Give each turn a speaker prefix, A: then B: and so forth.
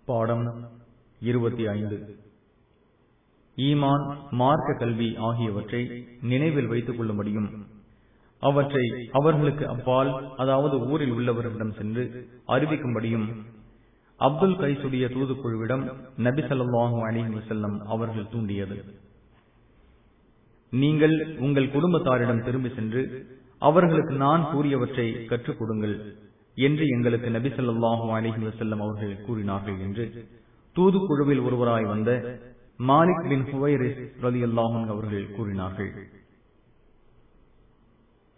A: பாடம் இருபத்தி ஐந்து ஈமான் மார்க்க கல்வி ஆகியவற்றை நினைவில் வைத்துக் கொள்ளும்படியும் அவற்றை அவர்களுக்கு அப்பால் அதாவது ஊரில் உள்ளவர்களிடம் சென்று அறிவிக்கும்படியும் அப்துல் கைசுடைய தூதுக்குழுவிடம் நபி ஸல்லல்லாஹு அலைஹி வஸல்லம் அவர்கள் தூண்டியது நீங்கள் உங்கள் குடும்பத்தாரிடம் திரும்பி சென்று அவர்களுக்கு நான் கூறியவற்றை கற்றுக் கொடுங்கள் என்று எங்களுக்கு நபி ஸல்லல்லாஹு அலைஹி வஸல்லம் அவர்கள் கூறினார்கள் என்று தூதுக்குழுவில் ஒருவராய் வந்த மாலிக் பின் ஹுவைரிஸ் ரலியல்லாஹு அன்ஹு அவர்கள் கூறினார்கள்